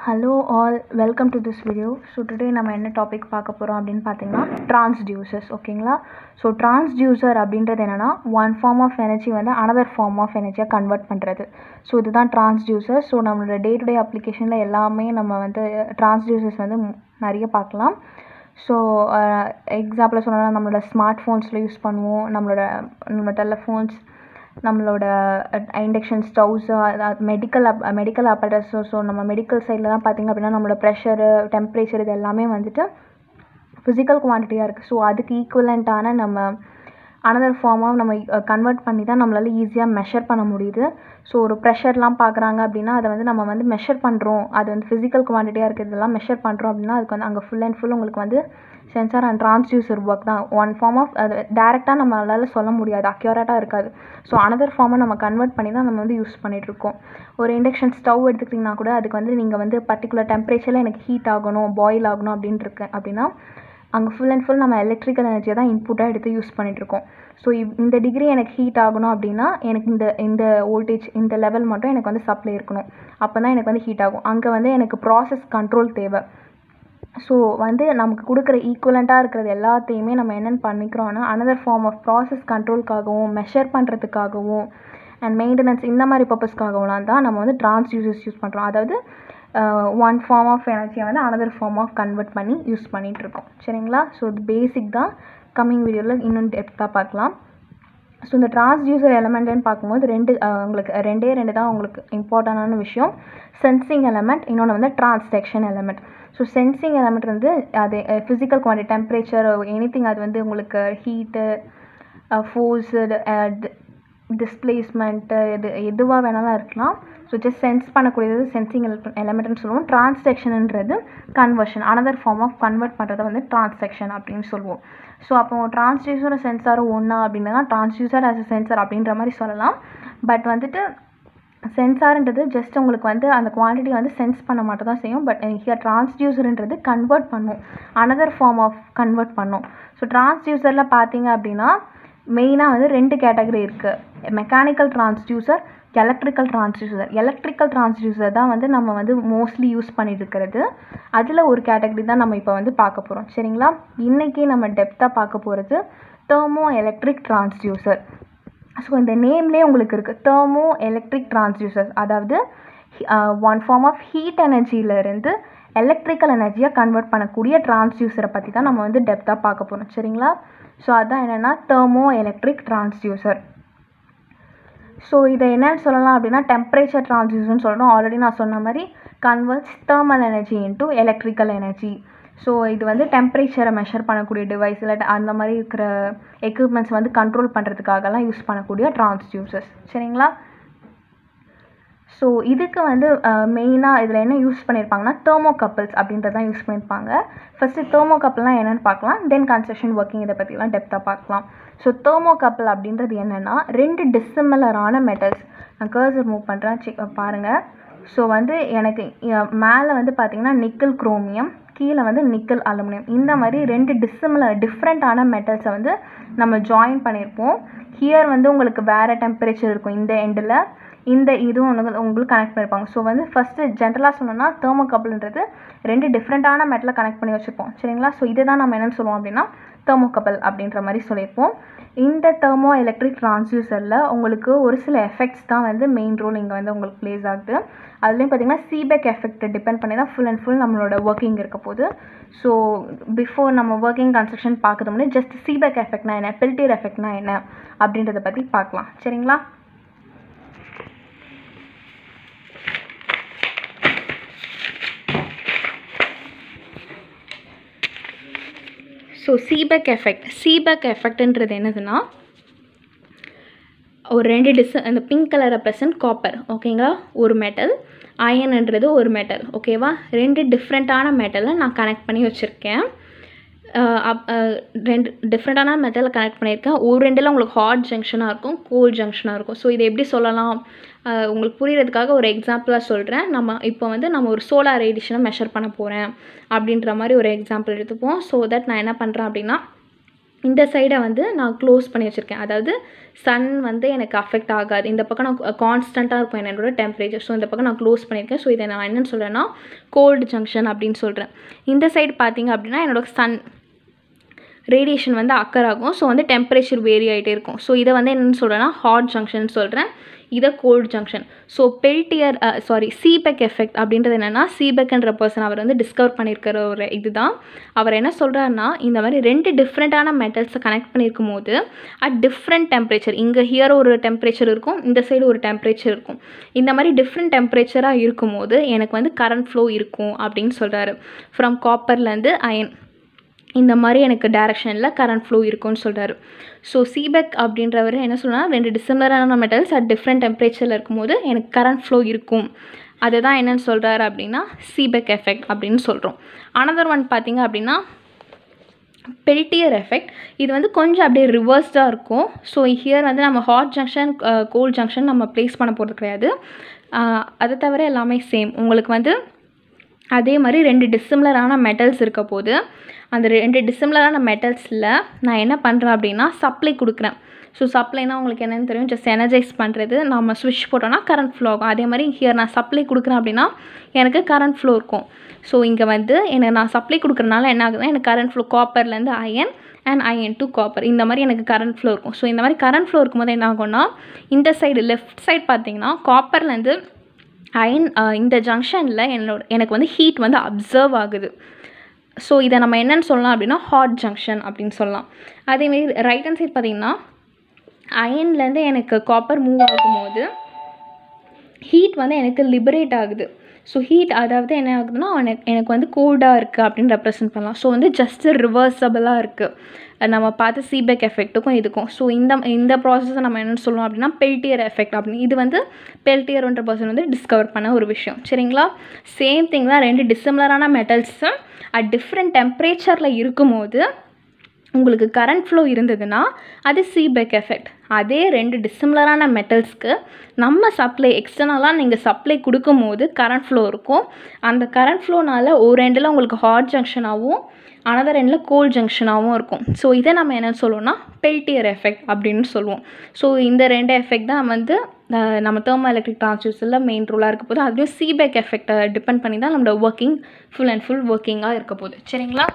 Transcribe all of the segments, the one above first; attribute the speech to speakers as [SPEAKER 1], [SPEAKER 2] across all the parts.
[SPEAKER 1] hello all welcome to this video so today நம்ம என்ன topic பார்க்க போகிறோம் அப்படின்னு பார்த்தீங்கன்னா டிரான்ஸ்டியூசர்ஸ் ஓகேங்களா ஸோ டிரான்ஸ்டியூசர் அப்படின்றது என்னென்னா ஒன் ஃபார்ம் ஆஃப் எனர்ஜி வந்து அனதர் ஃபார்ம் ஆஃப் எனர்ஜியாக கன்வெர்ட் பண்ணுறது ஸோ இதுதான் டிரான்ஸ்டியூசர் ஸோ நம்மளோட டே டு டே அப்ளிகேஷனில் எல்லாமே நம்ம வந்து டிரான்ஸ்டியூசர்ஸ் வந்து ம், நிறைய பார்க்கலாம் ஸோ எக்ஸாம்பிள் சொல்லணும்னா நம்மளோட ஸ்மார்ட் ஃபோன்ஸில் யூஸ் பண்ணுவோம் நம்மளோட நம்மளோட டெலஃபோன்ஸ் நம்மளோட induction stoves medical up medical apparatus so நம்ம மெடிக்கல் சைட்லலாம் பார்த்திங்க அப்படின்னா நம்மளோட ப்ரெஷரு டெம்பரேச்சர் இது எல்லாமே வந்துட்டு ஃபிசிக்கல் குவான்டிட்டியாக இருக்குது ஸோ அதுக்கு ஈக்குவலண்ட்டான நம்ம அனதர் ஃபார்மாக நம்ம கன்வெர்ட் பண்ணி தான் நம்மளால ஈஸியாக மெஷர் பண்ண முடியுது ஸோ ஒரு ப்ரெஷர்லாம் பார்க்குறாங்க அப்படின்னா அதை வந்து நம்ம வந்து மெஷர் பண்ணுறோம் அது வந்து ஃபிசிக்கல் குவான்டிட்டியாக இருக்கிறதெல்லாம் மெஷர் பண்ணுறோம் அப்படின்னா அதுக்கு வந்து அங்கே ஃபுல் அண்ட் ஃபுல் உங்களுக்கு வந்து சென்சார் அண்ட் டிரான்ஸ்டியூசர் ஒர்க் தான் ஒன் ஃபார்ம் ஆஃப் அது டேரெக்டாக நம்மளால சொல்ல முடியாது அக்யூரேட்டாக இருக்காது ஸோ அனதர் ஃபார்மை நம்ம கன்வெர்ட் பண்ணி தான் நம்ம வந்து யூஸ் பண்ணிகிட்ருக்கோம் ஒரு இண்டக்ஷன் ஸ்டவ் எடுத்துக்கிட்டிங்கன்னா கூட அதுக்கு வந்து நீங்கள் வந்து பர்டிகுலர் டெம்பரேச்சரில் எனக்கு ஹீட் ஆகணும் பாயில் ஆகணும் அப்படின்ட்டு இருக்கு அப்படின்னா அங்கே ஃபுல் அண்ட் ஃபுல் நம்ம எலக்ட்ரிக்கல் எனர்ஜியை தான் இன்புட்டாக எடுத்து யூஸ் பண்ணிகிட்ருக்கோம் ஸோ இந்த டிகிரி எனக்கு ஹீட் ஆகணும் அப்படின்னா எனக்கு இந்த இந்த வோல்டேஜ் இந்த லெவல் மட்டும் எனக்கு வந்து சப்ளை இருக்கணும் அப்போ தான் எனக்கு வந்து ஹீட் ஆகும் அங்கே வந்து எனக்கு ப்ராசஸ் கண்ட்ரோல் தேவை ஸோ வந்து நமக்கு கொடுக்குற ஈக்குவலண்ட்டாக இருக்கிறது எல்லாத்தையுமே நம்ம என்னென்னு பண்ணிக்கிறோன்னா அனதர் ஃபார்ம் ஆஃப் ப்ராசஸ் கண்ட்ரோல்க்காகவும் மெஷர் பண்ணுறதுக்காகவும் அண்ட் மெயின்டெனன்ஸ் இந்த மாதிரி பர்பஸ்க்காகலாம் தான் நம்ம வந்து டிரான்ஸ்யூசர்ஸ் யூஸ் பண்ணுறோம் அதாவது ஒன் ஃபார்ம் ஆஃப் எனர்ஜியை வந்து அனதர் ஃபார்ம் ஆஃப் கன்வெர்ட் பண்ணி யூஸ் பண்ணிகிட்ருக்கோம் சரிங்களா ஸோ இது பேசிக் தான் கம்மிங் வீடியோவில் இன்னும் டெப்த்தாக பார்க்கலாம் ஸோ இந்த டிரான்ஸ்டியூசர் எலமெண்ட்னு பார்க்கும்போது ரெண்டு அஹ், உங்களுக்கு ரெண்டே ரெண்டு தான் உங்களுக்கு இம்பார்ட்டண்டான விஷயம் சென்சிங் எலமெண்ட் இன்னொன்று வந்து transduction element so sensing element வந்து அது ஃபிசிக்கல் குவான்டிட்டி டெம்பரேச்சர் எனி அது வந்து உங்களுக்கு ஹீட்டு ஃபோர்ஸு டிஸ்பிளேஸ்மெண்ட்டு இது எதுவாக வேணாலும் இருக்கலாம் ஸோ ஜஸ்ட் சென்ஸ் பண்ணக்கூடியது சென்சிங் எலமெண்ட்னு சொல்லுவோம் டிரான்ஸ்டெக்ஷன்ன்றது conversion another form of convert பண்ணுறத வந்து டிரான்ஸ்டெக்ஷன் அப்படின்னு சொல்லுவோம் ஸோ அப்போ டிரான்ஸ்டியூசரும் சென்சாரும் ஒன்றா அப்படின்னா டிரான்ஸ்டியூசர் ஆஸ் அ சென்சார் அப்படின்ற மாதிரி சொல்லலாம் பட் வந்துட்டு சென்சார்ன்றது ஜஸ்ட் உங்களுக்கு வந்து அந்த குவான்டிட்டி வந்து சென்ஸ் பண்ண மட்டும் தான் செய்யும் பட் ஹியர் டிரான்ஸ்டியூசர்ன்றது கன்வெர்ட் பண்ணும் அனதர் ஃபார்ம் ஆஃப் கன்வெர்ட் பண்ணும் ஸோ டிரான்ஸ்டியூசரில் பார்த்தீங்க அப்படின்னா மெயினாக வந்து ரெண்டு கேட்டகரி இருக்குது mechanical transducer electrical transducer electrical transducer தான் வந்து நம்ம வந்து மோஸ்ட்லி யூஸ் பண்ணிட்டு இருக்கிறது அதில் ஒரு கேட்டகரி தான் நம்ம இப்போ வந்து பார்க்க போகிறோம் சரிங்களா இன்றைக்கி நம்ம டெப்த்தாக பார்க்க போகிறது தெர்மோ எலக்ட்ரிக் டிரான்ஸ்டியூசர் ஸோ இந்த நேம்லேயே உங்களுக்கு இருக்குது தெர்மோ எலக்ட்ரிக் டிரான்ஸ்டியூசர்ஸ் அதாவது ஒன் ஃபார்ம் ஆஃப் ஹீட் எனர்ஜியிலேருந்து எலக்ட்ரிக்கல் எனர்ஜியை கன்வெர்ட் பண்ணக்கூடிய டிரான்ஸ்டியூசரை பற்றி தான் நம்ம வந்து டெப்த்தாக பார்க்க போகிறோம் சரிங்களா ஸோ அதான் என்னென்னா தெர்மோ எலக்ட்ரிக் டிரான்ஸ்டியூசர் ஸோ இதை என்னன்னு சொல்லலாம் அப்படின்னா டெம்பரேச்சர் டிரான்ஸ்டியூசர்னு சொல்கிறோம் ஆல்ரெடி நான் சொன்ன மாதிரி converts thermal energy into electrical energy so இது வந்து டெம்பரேச்சரை மெஷர் பண்ணக்கூடிய டிவைஸ் இல்லை அந்த மாதிரி இருக்கிற எக்யூப்மெண்ட்ஸ் வந்து கண்ட்ரோல் பண்ணுறதுக்காகலாம் யூஸ் பண்ணக்கூடிய டிரான்ஸ்டியூசர்ஸ் சரிங்களா ஸோ இதுக்கு வந்து மெயினாக இதில் என்ன யூஸ் பண்ணியிருப்பாங்கன்னா தெர்மோகப்பிள்ஸ் அப்படின்றது தான் யூஸ் பண்ணியிருப்பாங்க ஃபஸ்ட்டு தெர்மோகப்பிள்லாம் என்னென்னு பார்க்கலாம் தென் கன்ஸ்ட்ரக்ஷன் ஒர்க்கிங் இதை பற்றிலாம் டெப்த்தாக பார்க்கலாம் ஸோ தெர்மோகப்பிள் அப்படின்றது என்னென்னா ரெண்டு டிஸ்சிமிலரான மெட்டல்ஸ் நான் கர்சர் மூவ் பண்ணுறேன் செக் பாருங்கள் ஸோ வந்து எனக்கு மேலே வந்து பார்த்தீங்கன்னா நிக்கல் குரோமியம் கீழே வந்து நிக்கல் அலுமினியம் இந்த மாதிரி ரெண்டு டிஸ்சிமிலர் டிஃப்ரெண்ட்டான மெட்டல்ஸை வந்து நம்ம ஜாயின் பண்ணியிருப்போம் ஹியர் வந்து உங்களுக்கு வேறு டெம்பரேச்சர் இருக்கும் இந்த எண்டில் இந்த இதுவும் ஒன்று உங்களுக்கு கனெக்ட் பண்ணியிருப்பாங்க ஸோ வந்து ஃபஸ்ட்டு ஜென்ரலாக சொல்லணும்னா தெர்மோகப்பிள்ன்றது ரெண்டு டிஃப்ரெண்ட்டான மெட்டலை கனெக்ட் பண்ணி வச்சுருப்போம் சரிங்களா ஸோ இதை தான் நம்ம என்னென்னு சொல்லுவோம் அப்படின்னா தெர்மோகப்பிள் அப்படின்ற மாதிரி சொல்லியிருப்போம் இந்த தெர்மோ எலக்ட்ரிக் டிரான்ஸ்யூசரில் உங்களுக்கு ஒரு சில எஃபெக்ட்ஸ் தான் வந்து மெயின் ரோல் இங்கே வந்து உங்களுக்கு ப்ளேஸ் ஆகுது அதுலேயும் பார்த்தீங்கன்னா சீபெக் எஃபெக்ட் டிபெண்ட் பண்ணி தான் ஃபுல் அண்ட் ஃபுல் நம்மளோட ஒர்க்கிங் இருக்க போகுது ஸோ பிஃபோர் நம்ம ஒர்க்கிங் கன்ஸ்ட்ரக்ஷன் பார்க்குறது முன்னாடி ஜஸ்ட் சீபெக் எஃபெக்ட்னா என்ன பெல்டியர் எஃபெக்ட்னா என்ன அப்படின்றத பற்றி பார்க்கலாம் சரிங்களா ஸோ சீபெக் எஃபெக்ட் சீபெக் எஃபெக்ட்ன்றது என்னதுன்னா ஒரு ரெண்டு டிஸ் அந்த பிங்க் கலர் ரெப்ரசன்ட் காப்பர் ஓகேங்களா ஒரு மெட்டல் அயன்ன்றது ஒரு மெட்டல் ஓகேவா ரெண்டு டிஃப்ரெண்ட்டான மெட்டலை நான் கனெக்ட் பண்ணி வச்சுருக்கேன் அப் ரெண்டு டிஃப்ரெண்ட்டான மெட்டலை கனெக்ட் பண்ணியிருக்கேன் ஒரு ரெண்டில் உங்களுக்கு ஹாட் ஜங்ஷனாக இருக்கும் கோல்ட் ஜங்ஷனாக இருக்கும் ஸோ இதை எப்படி சொல்லலாம் அஹ் உங்களுக்கு புரியறதுக்காக ஒரு எக்ஸாம்பிளாக சொல்கிறேன் நம்ம இப்போ வந்து நம்ம ஒரு சோலார் ரேடிஷனை மெஷர் பண்ண போகிறேன் அப்படின்ற மாதிரி ஒரு எக்ஸாம்பிள் எடுத்துப்போம் ஸோ தட் நான் என்ன பண்ணுறேன் அப்படின்னா இந்த சைடை வந்து நான் க்ளோஸ் பண்ணி வச்சுருக்கேன் அதாவது சன் வந்து எனக்கு அஃபெக்ட் ஆகாது இந்த பக்கம் நான் கான்ஸ்டண்ட்டாக இருக்கும் என்னோட டெம்பரேச்சர் ஸோ இந்த பக்கம் நான் க்ளோஸ் பண்ணியிருக்கேன் ஸோ இதை நான் என்னென்னு சொல்கிறேன்னா கோல்டு ஜங்ஷன் அப்படின்னு சொல்கிறேன் இந்த சைடு பார்த்தீங்க அப்படின்னா என்னோட சன் ரேடியேஷன் வந்து அக்கர் ஆகும் ஸோ வந்து டெம்பரேச்சர் வேரி ஆகிட்டே இருக்கும் ஸோ இதை வந்து என்னென்னு சொல்கிறேன்னா ஹாட் ஜங்ஷன் சொல்கிறேன் இதை cold junction so Peltier sorry Seebeck effect அப்படின்றது என்னென்னா சீபெக்ன்ற பர்சன் அவர் வந்து டிஸ்கவர் பண்ணியிருக்கிற ஒரு இதுதான் அவர் என்ன சொல்கிறாருன்னா இந்த மாதிரி ரெண்டு டிஃப்ரெண்ட்டான மெட்டல்ஸை கனெக்ட் பண்ணியிருக்கும் போது அட் டிஃப்ரெண்ட் டெம்பரேச்சர் இங்கே ஹியர் ஒரு டெம்பரேச்சர் இருக்கும் இந்த சைடு ஒரு டெம்பரேச்சர் இருக்கும் இந்த மாதிரி டிஃப்ரெண்ட் டெம்பரேச்சராக இருக்கும்போது எனக்கு வந்து கரண்ட் ஃப்ளோ இருக்கும் அப்படின்னு சொல்கிறாரு ஃப்ரம் காப்பர்லேருந்து அயன் இந்த மாதிரி எனக்கு டேரெக்ஷனில் கரண்ட் ஃப்ளோ இருக்கும்னு சொல்கிறாரு ஸோ சீபெக் அப்படின்றவர் என்ன சொல்கிறார் ரெண்டு டிசிமிலரான மெட்டல்ஸ் அட் டிஃப்ரெண்ட் டெம்பரேச்சரில் இருக்கும்போது எனக்கு கரண்ட் ஃப்ளோ இருக்கும் அதை தான் என்னென்னு சொல்கிறாரு அப்படின்னா சீபெக் எஃபெக்ட் அப்படின்னு சொல்கிறோம் அனதர் ஒன் பார்த்திங்க அப்படின்னா பெல்டியர் எஃபெக்ட் இது வந்து கொஞ்சம் அப்படியே ரிவர்ஸ்டாக இருக்கும் ஸோ ஹியர் வந்து நம்ம ஹாட் ஜங்ஷன் கோல்ட் ஜங்ஷன் நம்ம ப்ளேஸ் பண்ண போகிறது கிடையாது அதை தவிர எல்லாமே சேம் உங்களுக்கு வந்து அதே மாதிரி ரெண்டு டிசிமிலரான மெட்டல்ஸ் இருக்க போது அந்த ரெண்டு டிசிமிலரான மெட்டல்ஸில் நான் என்ன பண்ணுறேன் அப்படின்னா சப்ளை கொடுக்குறேன் ஸோ சப்ளைனா உங்களுக்கு என்னென்னு தெரியும் ஜஸ்ட் எனர்ஜைஸ் பண்ணுறது நம்ம ஸ்விட்ச் போட்டோன்னா கரண்ட் ஃப்ளோ ஆகும் அதே மாதிரி ஹியர் நான் சப்ளை கொடுக்குறேன் அப்படின்னா எனக்கு கரண்ட் ஃப்ளோ இருக்கும் ஸோ இங்கே வந்து எனக்கு நான் சப்ளை கொடுக்குறனால என்ன ஆகுதுன்னா எனக்கு கரண்ட் ஃப்ளோ காப்பர்லேருந்து iron and iron to copper இந்த மாதிரி எனக்கு கரண்ட் ஃப்ளோ இருக்கும் ஸோ இந்த மாதிரி கரண்ட் ஃப்ளோ இருக்கும்போது என்ன ஆகும்னா இந்த சைடு லெஃப்ட் சைடு பார்த்தீங்கன்னா காப்பர்லேருந்து அயன் இந்த ஜங்ஷனில் என்னோட எனக்கு வந்து ஹீட் வந்து அப்சர்வ் ஆகுது ஸோ இதை நம்ம என்னென்னு சொல்லலாம் அப்படின்னா ஹாட் ஜங்ஷன் அப்படின்னு சொல்லலாம் அதேமாரி ரைட் ஹேண்ட் சைட் பார்த்திங்கன்னா அயன்லேருந்து எனக்கு காப்பர் மூவ் ஆகும்போது ஹீட் வந்து எனக்கு லிபரேட் ஆகுது ஸோ ஹீட் அதாவது என்ன ஆகுதுன்னா எனக்கு எனக்கு வந்து கோல்டாக இருக்குது அப்படின்னு ரெப்ரசன்ட் பண்ணலாம் ஸோ வந்து ஜஸ்ட் ரிவர்சபிளாக இருக்குது நம்ம பார்த்து சீபெக் எஃபெக்ட்டுக்கும் இதுக்கும் ஸோ இந்த இந்த ப்ராசஸை நம்ம என்னென்னு சொல்லலாம் அப்படின்னா பெல்டியர் எஃபெக்ட் அப்படின்னு இது வந்து பெல்டியர்ன்ற பர்சன் வந்து டிஸ்கவர் பண்ண ஒரு விஷயம் சரிங்களா சேம் திங் தான் ரெண்டு டிசிமிலரான மெட்டல்ஸு அட் டிஃப்ரெண்ட் டெம்பரேச்சரில் இருக்கும்போது உங்களுக்கு கரண்ட் ஃப்ளோ இருந்ததுன்னா அது சீபெக் எஃபெக்ட் அதே ரெண்டு டிசிமிலரான மெட்டல்ஸ்க்கு நம்ம சப்ளை எக்ஸ்டர்னலாக நீங்கள் சப்ளை கொடுக்கும்போது கரண்ட் ஃப்ளோ இருக்கும் அந்த கரண்ட் ஃப்ளோனால் ஒரு எண்டில் உங்களுக்கு ஹாட் ஜங்ஷனாகவும் அனதர் எண்டில் கோல்ட் ஜங்ஷனாகவும் இருக்கும் ஸோ இதை நம்ம என்ன சொல்லுவோம்னா பெல்டியர் எஃபெக்ட் அப்படின்னு சொல்லுவோம் ஸோ இந்த ரெண்டு எஃபெக்ட் தான் வந்து நம்ம தேர்மோ எலக்ட்ரிக் டிரான்ஸ்யூஸில் மெயின் ரூலாக இருக்க போது அதுலேயும் சீபெக் எஃபெக்டை டிபெண்ட் பண்ணி தான் நம்மளோட ஒர்க்கிங் ஃபுல் அண்ட் ஃபுல் ஒர்க்கிங்காக இருக்க போகுது சரிங்களா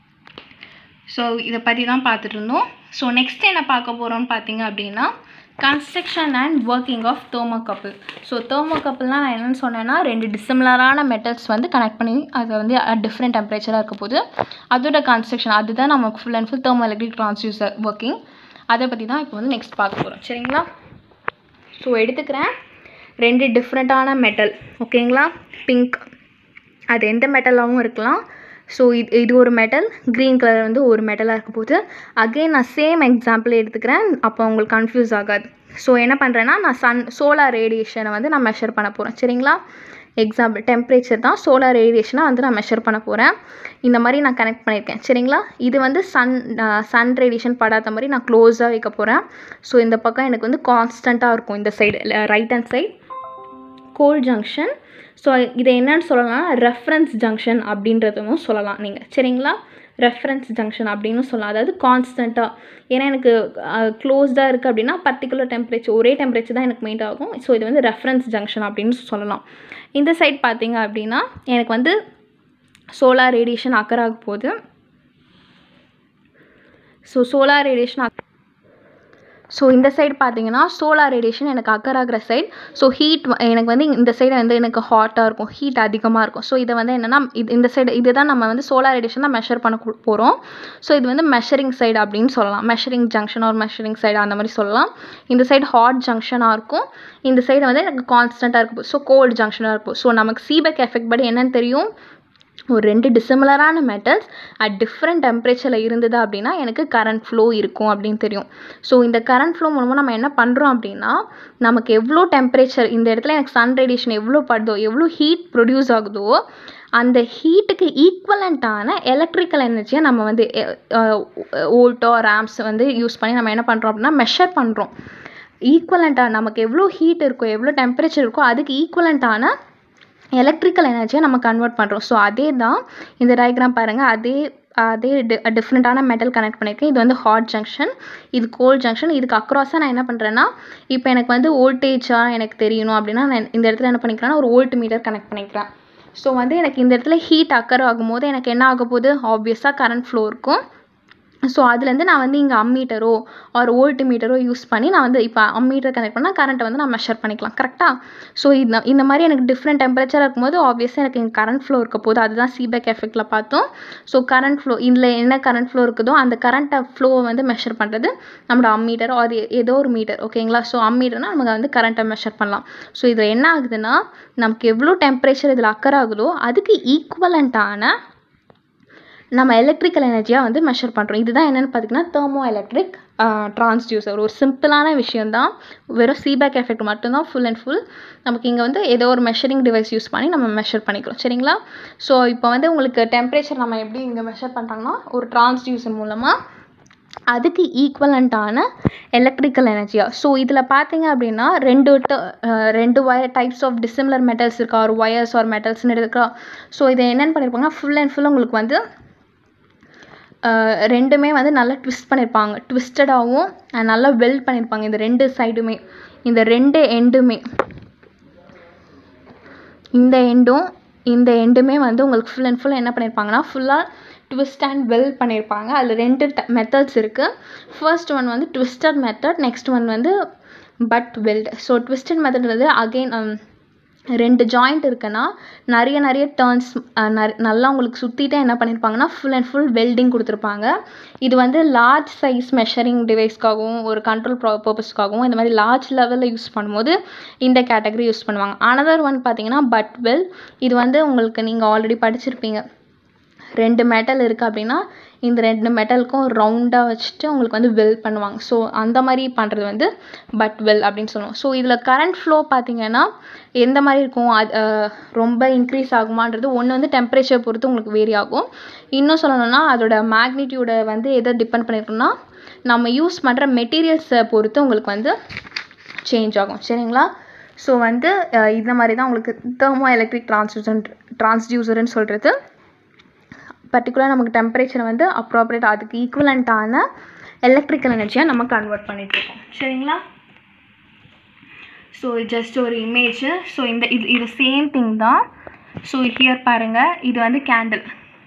[SPEAKER 1] ஸோ இதை பற்றி தான் பார்த்துட்டு இருந்தோம் ஸோ நெக்ஸ்ட் என்ன பார்க்க போகிறோம்னு பார்த்தீங்க அப்படின்னா construction and working of thermocouple so தோமோகப்பிள்னால் நான் என்னென்னு சொன்னேன்னா ரெண்டு டிசிமிலரான மெட்டல்ஸ் வந்து கனெக்ட் பண்ணி அதை வந்து டிஃப்ரெண்ட் டெம்பரேச்சராக இருக்க போது அதோட கன்ஸ்ட்ரக்ஷன் அதுதான் நமக்கு full and full thermo electric transducer working அதை பற்றி தான் இப்போ வந்து நெக்ஸ்ட் பார்க்க போகிறோம் சரிங்களா ஸோ எடுத்துக்கிறேன் ரெண்டு டிஃப்ரெண்ட்டான மெட்டல் ஓகேங்களா பிங்க் அது எந்த மெட்டலாகவும் இருக்கலாம் ஸோ இது இது ஒரு மெட்டல் க்ரீன் கலர் வந்து ஒரு மெட்டலாக இருக்க போது அகெயின் நான் சேம் எக்ஸாம்பிள் எடுத்துக்கிறேன் அப்போ உங்களுக்கு கன்ஃபியூஸ் ஆகாது ஸோ என்ன பண்ணுறேன்னா நான் சன் சோலார் ரேடியேஷனை வந்து நான் மெஷர் பண்ண போகிறேன் சரிங்களா எக்ஸாம்பிள் டெம்பரேச்சர் தான் சோலார் ரேடியேஷனை வந்து நான் மெஷர் பண்ண போகிறேன் இந்த மாதிரி நான் கனெக்ட் பண்ணியிருக்கேன் சரிங்களா இது வந்து சன் சன் ரேடியேஷன் படாத மாதிரி நான் க்ளோஸாக வைக்க போகிறேன் ஸோ இந்த பக்கம் எனக்கு வந்து கான்ஸ்டண்ட்டாக இருக்கும் இந்த side right hand side cold junction so இதை என்னன்னு சொல்லலாம் ரெஃபரன்ஸ் ஜங்ஷன் அப்படின்றதும் சொல்லலாம் நீங்கள் சரிங்களா ரெஃபரன்ஸ் ஜங்ஷன் அப்படின்னு சொல்லலாம் அதாவது கான்ஸ்டண்ட்டாக ஏன்னா எனக்கு க்ளோஸ்டாக இருக்குது அப்படின்னா பர்டிகுலர் டெம்பரேச்சர் ஒரே டெம்பரேச்சர் தான் எனக்கு மெயின்ட் ஆகும் ஸோ இது வந்து ரெஃபரன்ஸ் ஜங்ஷன் அப்படின்னு சொல்லலாம் இந்த சைட் பார்த்தீங்க அப்படின்னா எனக்கு வந்து சோலார் ரேடியேஷன் அக்கர் ஆக போகுது ஸோ சோலார் ரேடியேஷன் ஸோ இந்த சைடு பார்த்தீங்கன்னா சோலார் ரேடியேஷன் எனக்கு அக்கர் ஆகிற சைட் ஸோ ஹீட் எனக்கு வந்து இந்த சைடு வந்து எனக்கு ஹாட்டாக இருக்கும் ஹீட் அதிகமாக இருக்கும் ஸோ இதை வந்து என்னென்னா இது இந்த சைடு இதுதான் நம்ம வந்து சோலார் ரேடியேஷன் தான் மெஷர் பண்ண போகிறோம் ஸோ இது வந்து மெஷரிங் சைடு அப்படின்னு சொல்லலாம் மெஷரிங் ஜங்ஷன் ஒரு மெஷரிங் சைடு அந்த மாதிரி சொல்லலாம் இந்த சைடு ஹாட் ஜங்ஷனாக இருக்கும் இந்த சைடு வந்து எனக்கு கான்ஸ்டண்ட்டாக இருக்கும் ஸோ கோல்டு ஜங்ஷனாக இருக்கும் ஸோ நமக்கு சீபெக் எஃபெக்ட் படி என்னன்னு தெரியும் ஒரு ரெண்டு டிசிமிலரான மெட்டல்ஸ் அட் டிஃப்ரெண்ட் டெம்பரேச்சரில் இருந்தது அப்படின்னா எனக்கு கரண்ட் ஃப்ளோ இருக்கும் அப்படின்னு தெரியும் ஸோ இந்த கரண்ட் ஃப்ளோ மூலமாக நம்ம என்ன பண்ணுறோம் அப்படின்னா நமக்கு எவ்வளோ டெம்பரேச்சர் இந்த இடத்துல எனக்கு சன் ரேடியேஷன் எவ்வளோ படுதோ எவ்வளோ ஹீட் ப்ரொடியூஸ் ஆகுதோ அந்த ஹீட்டுக்கு ஈக்குவலண்ட்டான எலக்ட்ரிக்கல் எனர்ஜியை நம்ம வந்து ஓல்ட்டோ ரேம்ஸ் வந்து யூஸ் பண்ணி நம்ம என்ன பண்ணுறோம் அப்படின்னா மெஷர் பண்ணுறோம் ஈக்குவலண்ட்டாக நமக்கு எவ்வளோ ஹீட் இருக்கோ எவ்வளோ டெம்பரேச்சர் இருக்கோ அதுக்கு ஈக்குவலண்ட்டான எலக்ட்ரிக்கல் எனர்ஜியை நம்ம கன்வெர்ட் பண்ணுறோம் ஸோ அதே தான் இந்த டயக்ராம் பாருங்கள் அதே அதே டி டிஃப்ரெண்ட்டான மெட்டல் கனெக்ட் பண்ணியிருக்கேன் இது வந்து ஹாட் ஜங்ஷன் இது கோல்ட் ஜங்ஷன் இதுக்கு அக்ராஸாக நான் என்ன பண்ணுறேன்னா இப்போ எனக்கு வந்து வோல்டேஜாக எனக்கு தெரியணும் அப்படின்னா நான் இந்த இடத்துல என்ன பண்ணிக்கிறேன்னா ஒரு வோல்ட் மீட்டர் கனெக்ட் பண்ணிக்கிறேன் ஸோ வந்து எனக்கு இந்த இடத்துல ஹீட் அக்கர் ஆகும்போது எனக்கு என்ன ஆக போகுது ஆப்வியஸாக கரண்ட் ஃப்ளோ இருக்கும் ஸோ அதுலேருந்து நான் வந்து இங்கே அம்மீட்டரோ ஒரு வோல்ட் மீட்டரோ யூஸ் பண்ணி நான் வந்து இப்போ அம்மீட்டர் கனெக்ட் பண்ணால் கரண்ட்டை வந்து நான் மெஷர் பண்ணிக்கலாம் கரெக்டாக ஸோ இந்த இந்த மாதிரி எனக்கு டிஃப்ரெண்ட் டெம்பரேச்சர் இருக்கும்போது ஆப்வியஸாக எனக்கு இங்கே கரண்ட் ஃப்ளோ இருக்க போது அதுதான் சீபேக் எஃபெக்ட்டில் பார்த்தோம் ஸோ கரண்ட் ஃப்ளோ இதில் என்ன கரண்ட் ஃப்ளோ இருக்குதோ அந்த கரண்ட்டை ஃப்ளோவை வந்து மெஷர் பண்ணுறது நம்மளோட அம்மீட்டர் ஆர் ஏதோ ஒரு மீட்டர் ஓகேங்களா ஸோ அம்மீட்டர்னால் நமக்கு வந்து கரண்ட்டை மெஷர் பண்ணலாம் ஸோ இதில் என்ன ஆகுதுன்னா நமக்கு எவ்வளோ டெம்பரேச்சர் இதில் அக்கர் ஆகுதோ அதுக்கு ஈக்குவலண்ட்டான நம்ம எலக்ட்ரிக்கல் எனர்ஜியாக வந்து மெஷர் பண்ணுறோம் இதுதான் என்னென்னு பார்த்தீங்கன்னா தெர்மோ எலக்ட்ரிக் ட்ரான்ஸ்டியூசர் ஒரு சிம்பிளான விஷயந்தான் வெறும் சீபேக் எஃபெக்ட் மட்டும்தான் ஃபுல் அண்ட் ஃபுல் நமக்கு இங்கே வந்து ஏதோ ஒரு மெஷரிங் டிவைஸ் யூஸ் பண்ணி நம்ம மெஷர் பண்ணிக்கிறோம் சரிங்களா ஸோ இப்போ வந்து உங்களுக்கு டெம்பரேச்சர் நம்ம எப்படி இங்கே மெஷர் பண்ணுறாங்கன்னா ஒரு ட்ரான்ஸ்டியூசர் மூலமாக அதுக்கு ஈக்குவலண்ட்டான எலக்ட்ரிக்கல் எனர்ஜியாக ஸோ இதில் பார்த்தீங்க அப்படின்னா ரெண்டு ரெண்டு wire types of dissimilar metals இருக்கா ஒரு ஒயர்ஸ் ஒரு மெட்டல்ஸ்னு இருக்கா ஸோ இதை என்னென்னு பண்ணியிருப்பாங்கன்னா ஃபுல் அண்ட் ஃபுல் உங்களுக்கு வந்து ரெண்டுமே வந்து நல்லா ட்விஸ்ட் பண்ணியிருப்பாங்க ட்விஸ்டடாகவும் நல்லா வெல்ட் பண்ணியிருப்பாங்க இந்த ரெண்டு சைடுமே இந்த ரெண்டு எண்டுமே இந்த எண்டும் இந்த எண்டுமே வந்து உங்களுக்கு ஃபுல் அண்ட் ஃபுல் என்ன பண்ணியிருப்பாங்கன்னா ஃபுல்லாக ட்விஸ்ட் அண்ட் வெல் பண்ணியிருப்பாங்க அதில் ரெண்டு மெத்தட்ஸ் இருக்குது ஃபர்ஸ்ட் ஒன் வந்து ட்விஸ்டட் மெத்தட் நெக்ஸ்ட் ஒன் வந்து பட் வெல்ட் ஸோ ட்விஸ்டட் மெத்தட்ன்றது அகெயின் ரெண்டு ஜாயிண்ட் இருக்குன்னா நிறைய நிறைய டேர்ன்ஸ் நல்லா உங்களுக்கு சுற்றிட்டே என்ன பண்ணியிருப்பாங்கன்னா ஃபுல் அண்ட் ஃபுல் வெல்டிங் கொடுத்துருப்பாங்க இது வந்து லார்ஜ் சைஸ் மெஷரிங் டிவைஸ்க்காகவும் ஒரு கண்ட்ரோல் ப்ரா பர்பஸ்க்காகவும் இந்த மாதிரி லார்ஜ் லெவலில் யூஸ் பண்ணும்போது இந்த கேட்டகரி யூஸ் பண்ணுவாங்க அனதர் ஒன் பார்த்தீங்கன்னா பட் வெல் இது வந்து உங்களுக்கு நீங்கள் ஆல்ரெடி படிச்சிருப்பீங்க ரெண்டு மெட்டல் இருக்குது அப்படின்னா இந்த ரெண்டு மெட்டலுக்கும் ரவுண்டாக வச்சுட்டு உங்களுக்கு வந்து வெல் பண்ணுவாங்க ஸோ அந்த மாதிரி பண்ணுறது வந்து பட் வெல் அப்படின்னு சொல்லுவோம் ஸோ இதில் கரண்ட் ஃப்ளோ பார்த்தீங்கன்னா எந்த மாதிரி இருக்கும் அது ரொம்ப இன்க்ரீஸ் ஆகுமான்றது ஒன்று வந்து டெம்பரேச்சர் பொறுத்து உங்களுக்கு வேரி ஆகும் இன்னும் சொல்லணும்னா அதோட மேக்னிடியூடை வந்து எதை டிபெண்ட் பண்ணியிருக்குன்னா நம்ம யூஸ் பண்ணுற மெட்டீரியல்ஸை பொறுத்து உங்களுக்கு வந்து சேஞ்ச் ஆகும் சரிங்களா ஸோ வந்து இந்த மாதிரி தான் உங்களுக்கு தெர்மோ எலக்ட்ரிக் ட்ரான்ஸ்டியூசன் ட்ரான்ஸ்டியூசர்னு சொல்கிறது பர்டிகுலர் நமக்கு டெம்பரேச்சரை வந்து அப்ராப்ரேட் அதுக்கு ஈக்குவலண்ட்டான எலக்ட்ரிக்கல் எனர்ஜியாக நம்ம கன்வெர்ட் பண்ணிகிட்ருக்கோம் சரிங்களா ஸோ ஜஸ்ட் ஒரு இமேஜ் ஸோ இந்த இது இது சேம் திங் தான் ஸோ ஹியர் பாருங்கள் இது வந்து கேண்டில்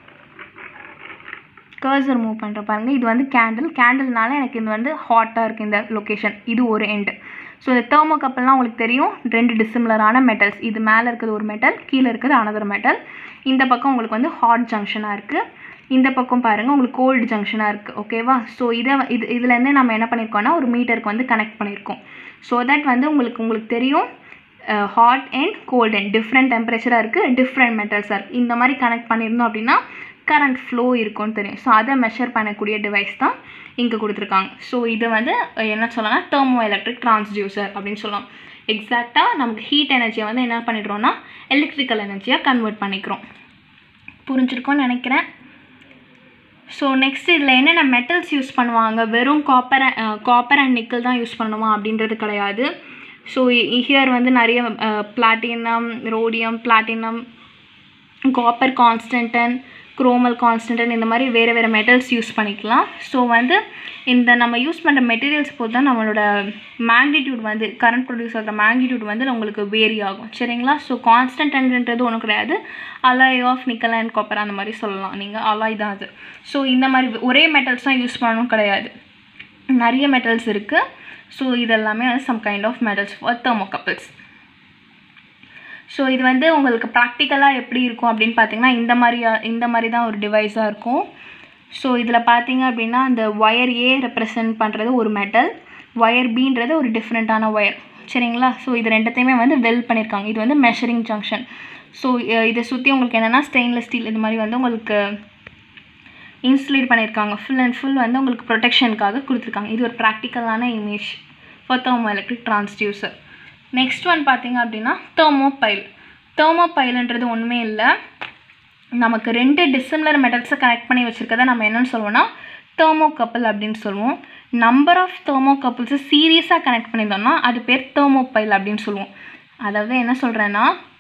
[SPEAKER 1] கர்சர் மூவ் பண்ணுற பாருங்கள் இது வந்து கேண்டில் கேண்டில்னால எனக்கு இது வந்து ஹாட்டாக இருக்குது இந்த லொக்கேஷன் இது ஒரு எண்டு ஸோ இந்த தேர்மோ கப்பல்லாம் உங்களுக்கு தெரியும் ரெண்டு டிசிமிலரான மெட்டல்ஸ் இது மேலே இருக்கிறது ஒரு மெட்டல் கீழே இருக்கிறது அனதர் மெட்டல் இந்த பக்கம் உங்களுக்கு வந்து ஹாட் ஜங்ஷனாக இருக்குது இந்த பக்கம் பாருங்கள் உங்களுக்கு கோல்டு ஜங்ஷனாக இருக்குது ஓகேவா ஸோ இதை இது இதுலேருந்து நம்ம என்ன பண்ணியிருக்கோம்னா ஒரு மீட்டருக்கு வந்து கனெக்ட் பண்ணியிருக்கோம் ஸோ தட் வந்து உங்களுக்கு உங்களுக்கு தெரியும் hot and cold and different டெம்பரேச்சராக இருக்குது டிஃப்ரெண்ட் மெட்டல்ஸாக இருக்குது இந்த மாதிரி கனெக்ட் பண்ணியிருந்தோம் அப்படின்னா கரண்ட் ஃப்ளோ இருக்கும்னு தெரியும் ஸோ அதை மெஷர் பண்ணக்கூடிய டிவைஸ் தான் இங்கே கொடுத்துருக்காங்க ஸோ இது வந்து என்ன சொல்லலாம்னா தெர்மோ எலக்ட்ரிக் ட்ரான்ஸ்டியூசர் அப்படின்னு சொல்லலாம் எக்ஸாக்டாக நமக்கு ஹீட் எனர்ஜியை வந்து என்ன பண்ணிடுறோம்னா எலக்ட்ரிக்கல் எனர்ஜியாக கன்வெர்ட் பண்ணிக்கிறோம் புரிஞ்சிருக்கோன்னு நினைக்கிறேன் ஸோ நெக்ஸ்ட் இதில் என்னென்ன மெட்டல்ஸ் யூஸ் பண்ணுவாங்க வெறும் காப்பர் காப்பர் அண்ட் நிக்கல் தான் யூஸ் பண்ணணுமா அப்படின்றது கிடையாது ஸோ ஹியர் வந்து நிறைய platinum rhodium platinum copper constantan chromel constantan இந்த மாதிரி வேறு வேறு மெட்டல்ஸ் யூஸ் பண்ணிக்கலாம் ஸோ வந்து இந்த நம்ம யூஸ் பண்ணுற மெட்டீரியல்ஸ் பொறுத்து தான் நம்மளோட மேக்னிடியூட் வந்து கரண்ட் ப்ரொடியூஸ் ஆகிற மேக்னிடியூட் வந்து உங்களுக்கு வேரி ஆகும் சரிங்களா ஸோ கான்ஸ்டன்டன்றது ஒன்றும் கிடையாது alloy of nickel and copper அந்த மாதிரி சொல்லலாம் நீங்கள் அலாய் தான் அது ஸோ இந்த மாதிரி ஒரே மெட்டல்ஸ் தான் யூஸ் பண்ணணும் கிடையாது நிறைய மெட்டல்ஸ் இருக்குது ஸோ இதெல்லாமே வந்து some kind of metals for thermocouples so இது வந்து உங்களுக்கு ப்ராக்டிக்கலாக எப்படி இருக்கும் அப்படின்னு பார்த்தீங்கன்னா இந்த மாதிரி இந்த மாதிரி தான் ஒரு டிவைஸாக இருக்கும் ஸோ இதில் பார்த்தீங்க அப்படின்னா அந்த ஒயர் ஏ ரெப்ரசன்ட் பண்ணுறது ஒரு மெட்டல் ஒயர் பின்றது ஒரு டிஃப்ரெண்ட்டான ஒயர் சரிங்களா ஸோ இது ரெண்டுத்தையுமே வந்து வெல் பண்ணியிருக்காங்க இது வந்து மெஷரிங் ஜங்ஷன் ஸோ இதை சுற்றி உங்களுக்கு என்னென்னா ஸ்டெயின்லெஸ் ஸ்டீல் இது மாதிரி வந்து உங்களுக்கு இன்சுலேட் பண்ணியிருக்காங்க ஃபுல் அண்ட் ஃபுல் வந்து உங்களுக்கு ப்ரொடெக்ஷனுக்காக கொடுத்துருக்காங்க இது ஒரு ப்ராக்டிக்கலான image for thermo electric transducer next one பார்த்தீங்க அப்படின்னா தெர்மோபைல் தெர்மோபைல்ன்றது ஒன்றுமே இல்லை நமக்கு ரெண்டு டிசிமிலர் மெட்டல்ஸை கனெக்ட் பண்ணி வச்சுருக்கத நம்ம என்னென்னு சொல்லுவோம்னா தெர்மோகப்பிள் அப்படின்னு சொல்லுவோம் நம்பர் ஆஃப் தெர்மோகப்பிள்ஸை சீரியஸாக கனெக்ட் பண்ணியிருந்தோம்னா அது பேர் தெர்மோபைல் அப்படின்னு சொல்லுவோம் அதாவது என்ன சொல்கிறேன்னா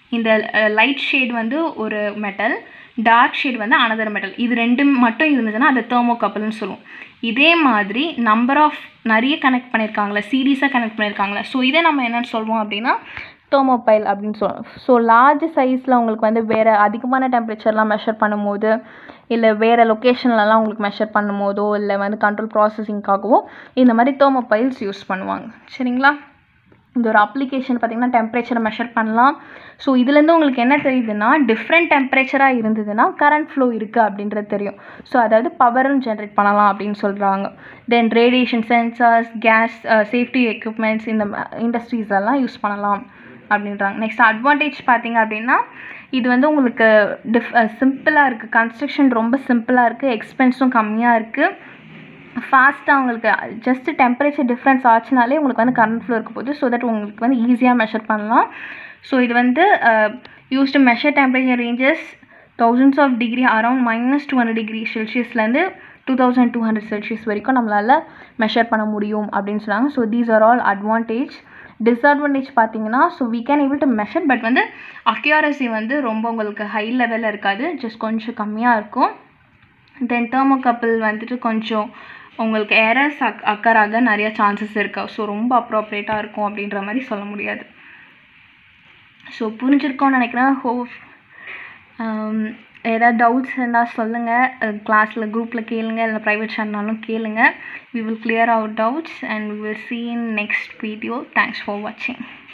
[SPEAKER 1] இந்த லைட் ஷேட் வந்து ஒரு மெட்டல் டார்க் ஷேட் வந்து அனதர் மெட்டல் இது ரெண்டும் மட்டும் இருந்துச்சுன்னா அதை தெர்மோகப்பிள்னு சொல்லுவோம் இதே மாதிரி நம்பர் ஆஃப் நிறைய கனெக்ட் பண்ணியிருக்காங்களே சீரீஸாக கனெக்ட் பண்ணியிருக்காங்களே ஸோ இதை நம்ம என்னென்னு சொல்லுவோம் அப்படின்னா தெர்மோபைல் அப்படின்னு சொல்லுவோம் ஸோ லார்ஜ் சைஸில் உங்களுக்கு வந்து வேறு அதிகமான டெம்பரேச்சர்லாம் மெஷர் பண்ணும்போது இல்லை வேறு லொக்கேஷன்லலாம் உங்களுக்கு மெஷர் பண்ணும்போதோ இல்லை வந்து கண்ட்ரோல் ப்ராசஸிங்காகவோ இந்த மாதிரி தெர்மோபைல்ஸ் யூஸ் பண்ணுவாங்க சரிங்களா இந்த ஒரு அப்ளிகேஷன் பார்த்திங்கன்னா டெம்பரேச்சரை மெஷர் பண்ணலாம் ஸோ இதுலேருந்து உங்களுக்கு என்ன தெரியுதுன்னா டிஃப்ரெண்ட் டெம்பரேச்சராக இருந்ததுன்னா கரண்ட் ஃப்ளோ இருக்குது அப்படின்றது தெரியும் ஸோ அதாவது பவரும் ஜென்ரேட் பண்ணலாம் அப்படின்னு சொல்கிறாங்க then radiation sensors gas safety equipments இந்த இண்டஸ்ட்ரீஸ் எல்லாம் யூஸ் பண்ணலாம் அப்படின்றாங்க நெக்ஸ்ட் அட்வான்டேஜ் பார்த்தீங்க அப்படின்னா இது வந்து உங்களுக்கு டிஃப் சிம்பிளாக இருக்குது கன்ஸ்ட்ரக்ஷன் ரொம்ப சிம்பிளாக இருக்குது எக்ஸ்பென்ஸும் கம்மியாக இருக்குது ஃபாஸ்ட்டாக உங்களுக்கு ஜஸ்ட் டெம்பரேச்சர் டிஃப்ரென்ஸ் ஆச்சுனாலே உங்களுக்கு வந்து கரண்ட் ஃப்ளோ இருக்க போகுது ஸோ தட் உங்களுக்கு வந்து ஈஸியாக மெஷர் பண்ணலாம் ஸோ இது வந்து use to measure temperature ranges thousands of degree around minus two hundred degree செல்சியஸ்லேருந்து to thousand two hundred Celsius வரைக்கும் நம்மளால் மெஷர் பண்ண முடியும் அப்படின்னு சொன்னாங்க so these are all advantage disadvantage பார்த்தீங்கன்னா so we can able to measure but வந்து accuracy வந்து ரொம்ப உங்களுக்கு ஹை லெவலில் இருக்காது ஜஸ்ட் கொஞ்சம் கம்மியாக இருக்கும் தென் தெர்மோகப்பிள் வந்துட்டு கொஞ்சம் உங்களுக்கு எரர்ஸ் அக் அக்கராக நிறைய சான்சஸ் இருக்கு ஸோ ரொம்ப அப்ரோப்ரியேட்டாக இருக்கும் அப்படின்ற மாதிரி சொல்ல முடியாது ஸோ புரிஞ்சிருக்கோன்னு நினைக்கிறேன் ஹோப் ஏதாவது டவுட்ஸ் இருந்தால் சொல்லுங்கள் கிளாஸில் குரூப்பில் கேளுங்க இல்லை ப்ரைவேட் சேனல்னாலும் கேளுங்க we will clear out doubts and we will see in next video thanks for வாட்சிங்